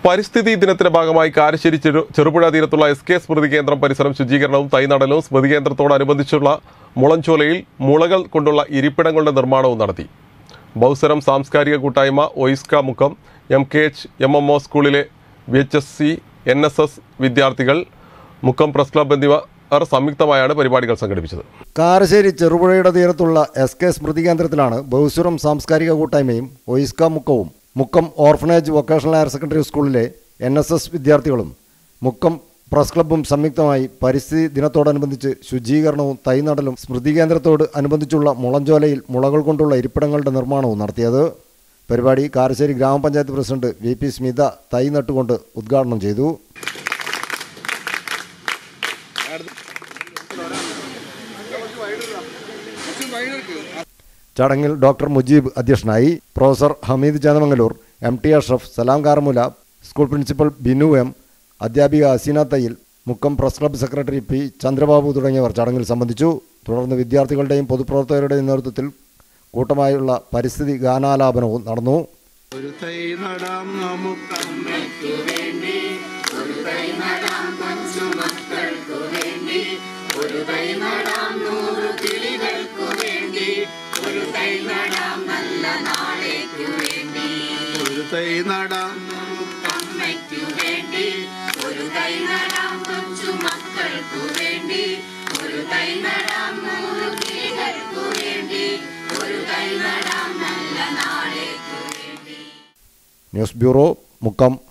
പരിസ്ഥിതി ദിനത്തിന്റെ ഭാഗമായി കാരശ്ശേരി ചെറു ചെറുപുഴ തീരത്തുള്ള എസ് കെ സ്മൃതി കേന്ദ്രം പരിസരം ശുചീകരണവും തൈനടലും സ്മൃതി കേന്ദ്രത്തോടനുബന്ധിച്ചുള്ള മുളഞ്ചോലയിൽ മുളകൾ കൊണ്ടുള്ള ഇരിപ്പിടങ്ങളുടെ നിർമ്മാണവും നടത്തി ബൗസരം സാംസ്കാരിക കൂട്ടായ്മ OISCA Mukkam M K H M M O സ്കൂളിലെ V H S C N S S വിദ്യാർത്ഥികൾ മുക്കം പ്രസ് ക്ലബ് എന്നിവർ സംയുക്തമായാണ് പരിപാടികൾ സംഘടിപ്പിച്ചത് കാരശ്ശേരി ചെറുപുഴയുടെ തീരത്തുള്ള എസ് കെ സ്മൃതി കേന്ദ്രത്തിലാണ് ബഹുസുരം സാംസ്കാരിക കൂട്ടായ്മയും ഒയിസ്ക മുക്കവും Mukkam orphanage vocational higher secondary സ്കൂളിലെ എൻ എസ് എസ് വിദ്യാർത്ഥികളും മുക്കം പ്രസ് ക്ലബ്ബും സംയുക്തമായി പരിസ്ഥിതി ദിനത്തോടനുബന്ധിച്ച് ശുചീകരണവും തൈനടലും സ്മൃതി കേന്ദ്രത്തോട് അനുബന്ധിച്ചുള്ള മുളഞ്ചോലയിൽ മുളകൾ കൊണ്ടുള്ള ഇരിപ്പിടങ്ങളുടെ നിർമ്മാണവും നടത്തിയത് പരിപാടി കാരശ്ശേരി ഗ്രാമപഞ്ചായത്ത് പ്രസിഡന്റ് വി പി സ്മിത തൈ നട്ടുകൊണ്ട് ഉദ്ഘാടനം ചെയ്തു ചടങ്ങിൽ ഡോക്ടർ മുജീബ് അധ്യക്ഷനായി professor Hameed Chennamangallur M T Ashraf Salam Karamoola school principal Binu M അധ്യാപിക Haseena Thayyil Mukkam press club secretary P Chandrababu തുടങ്ങിയവർ ചടങ്ങിൽ സംബന്ധിച്ചു തുടർന്ന് വിദ്യാർത്ഥികളുടെയും പൊതുപ്രവർത്തകരുടെയും നേതൃത്വത്തിൽ കൂട്ടമായുള്ള പരിസ്ഥിതി ഗാനാലാപനവും നടന്നു ഒരു തൈ നടാം നമുക്ക് ഒരു തൈ നടാം ന്യൂസ് ബ്യൂറോ മുക്കം